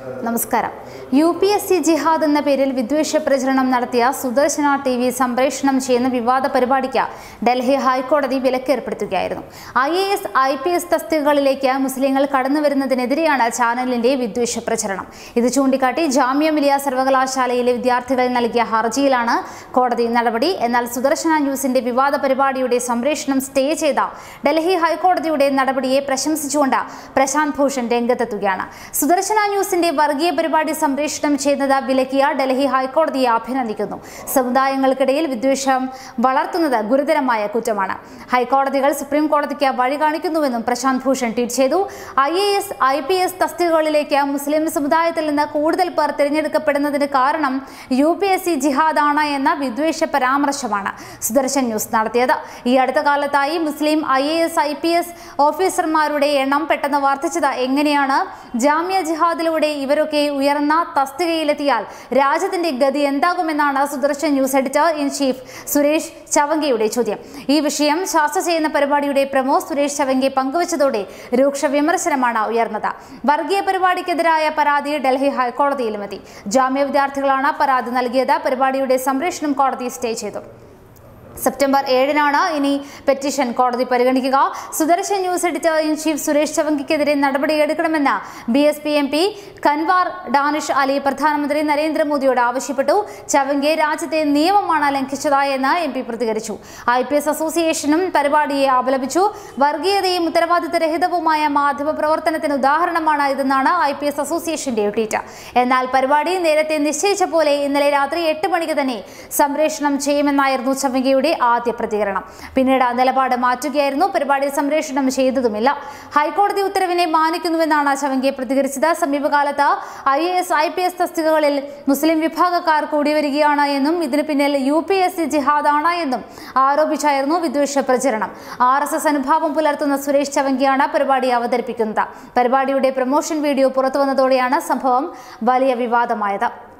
നമസ്കാരം U P S C ജിഹാദ് എന്ന പേരിൽ വിദ്വേഷ പ്രചരണം നടത്തിയ സുദർശന ടി വി സംപ്രേഷണം ചെയ്യുന്ന വിവാദ പരിപാടിക്ക് ഡൽഹി ഹൈക്കോടതി വിലക്കേർപ്പെടുത്തുകയായിരുന്നു I A S I P S തസ്തികകളിലേക്ക് മുസ്ലിങ്ങൾ കടന്നു വരുന്നതിനെതിരെയാണ് ചാനലിന്റെ വിദ്വേഷ പ്രചരണം ഇത് ചൂണ്ടിക്കാട്ടി ജാമ്യ മിലിയ സർവകലാശാലയിലെ വിദ്യാർത്ഥികൾ നൽകിയ ഹർജിയിലാണ് കോടതി നടപടി എന്നാൽ സുദർശന ന്യൂസിന്റെ വിവാദ പരിപാടിയുടെ സംപ്രേഷണം സ്റ്റേ ചെയ്ത ഡൽഹി ഹൈക്കോടതിയുടെ നടപടിയെ പ്രശംസിച്ചുകൊണ്ട് പ്രശാന്ത് ഭൂഷൺ രംഗത്തെത്തുകയാണ് സുദർശന ന്യൂസിന്റെ വർഗീയ പരിപാടി സംപ്രേഷണം ചെയ്യുന്നത് വിലക്കിയ ഡൽഹി ഹൈക്കോടതിയെ അഭിനന്ദിക്കുന്നു സമുദായങ്ങൾക്കിടയിൽ വിദ്വേഷം വളർത്തുന്നത് ഗുരുതരമായ കുറ്റമാണ് ഹൈക്കോടതികൾ സുപ്രീം കോടതിക്ക് വഴി കാണിക്കുന്നുവെന്നും പ്രശാന്ത് ഭൂഷൺ ട്വീറ്റ് ചെയ്തു I A S I P S തസ്തികകളിലേക്ക് മുസ്ലിം സമുദായത്തിൽ നിന്ന് കൂടുതൽ പേർ തിരഞ്ഞെടുക്കപ്പെടുന്നതിന് കാരണം യു പി എസ് സി ജിഹാദാണ് എന്ന വിദ്വേഷ പരാമർശമാണ് സുദർശൻ ന്യൂസ് നടത്തിയത് ഈ അടുത്ത കാലത്തായി മുസ്ലിം I A S I P S ഓഫീസർമാരുടെ എണ്ണം പെട്ടെന്ന് വർദ്ധിച്ചത് എങ്ങനെയാണ് ജാമ്യ ജിഹാദിലൂടെ ഇവരൊക്കെ ഉയർന്ന തസ്തികയിലെത്തിയാൽ രാജ്യത്തിന്റെ ഗതി എന്താകുമെന്നാണ് Sudarshan news editor in chief Suresh ചവങ്കയുടെ ചോദ്യം ഈ വിഷയം ചർച്ച ചെയ്യുന്ന പരിപാടിയുടെ പ്രമോ സുരേഷ് ചവങ്കെ പങ്കുവച്ചതോടെ രൂക്ഷ വിമർശനമാണ് ഉയർന്നത് വർഗീയ പരിപാടിക്കെതിരായ പരാതി ഡൽഹി ഹൈക്കോടതിയിലുമെത്തി ജാമ്യ വിദ്യാർത്ഥികളാണ് പരാതി നൽകിയത് പരിപാടിയുടെ സംരക്ഷണം കോടതി സ്റ്റേ ചെയ്തു സെപ്റ്റംബർ ഏഴിനാണ് ഇനി പെറ്റീഷൻ കോടതി പരിഗണിക്കുക Sudarshan news editor in chief Suresh ചവങ്കിക്കെതിരെ നടപടിയെടുക്കണമെന്ന് B S P M P Kunwar Danish Ali പ്രധാനമന്ത്രി നരേന്ദ്രമോദിയോട് ആവശ്യപ്പെട്ടു ചവങ്കെ രാജ്യത്തെ നിയമമാണ് ലംഘിച്ചതായെന്ന് എം പി പ്രതികരിച്ചു ഐ പി എസ് അസോസിയേഷനും പരിപാടിയെ അപലപിച്ചു വർഗീയതയും ഉത്തരവാദിത്തരഹിതവുമായ മാധ്യമ പ്രവർത്തനത്തിന് ഉദാഹരണമാണ് ഇതെന്നാണ് ഐ പി എസ് അസോസിയേഷന്റെ ട്വീറ്റ് എന്നാൽ പരിപാടി നേരത്തെ നിശ്ചയിച്ച പോലെ ഇന്നലെ രാത്രി എട്ട് മണിക്ക് തന്നെ സംപ്രേഷണം ചെയ്യുമെന്നായിരുന്നു ചവങ്കയുടെ ആദ്യ പ്രതികരണം പിന്നീട് നിലപാട് മാറ്റുകയായിരുന്നു പരിപാടി സംപ്രേഷണം ചെയ്തതുമില്ല ഹൈക്കോടതി ഉത്തരവിനെ മാനിക്കുന്നുവെന്നാണ് ചവങ്കെ പ്രതികരിച്ചത് സമീപകാലത്ത് I A S I P S തസ്തികകളിൽ മുസ്ലിം വിഭാഗക്കാർ കൂടി വരികയാണ് എന്നും ഇതിന് പിന്നിൽ യു പി എസ് സി ജിഹാദാണ് എന്നും ആരോപിച്ചായിരുന്നു വിദ്വേഷ പ്രചരണം ആർ എസ് എസ് അനുഭാവം പുലർത്തുന്ന സുരേഷ് ചവങ്കിയാണ് പരിപാടി അവതരിപ്പിക്കുന്നത് പരിപാടിയുടെ പ്രൊമോഷൻ വീഡിയോ പുറത്തുവന്നതോടെയാണ് സംഭവം വലിയ വിവാദമായത്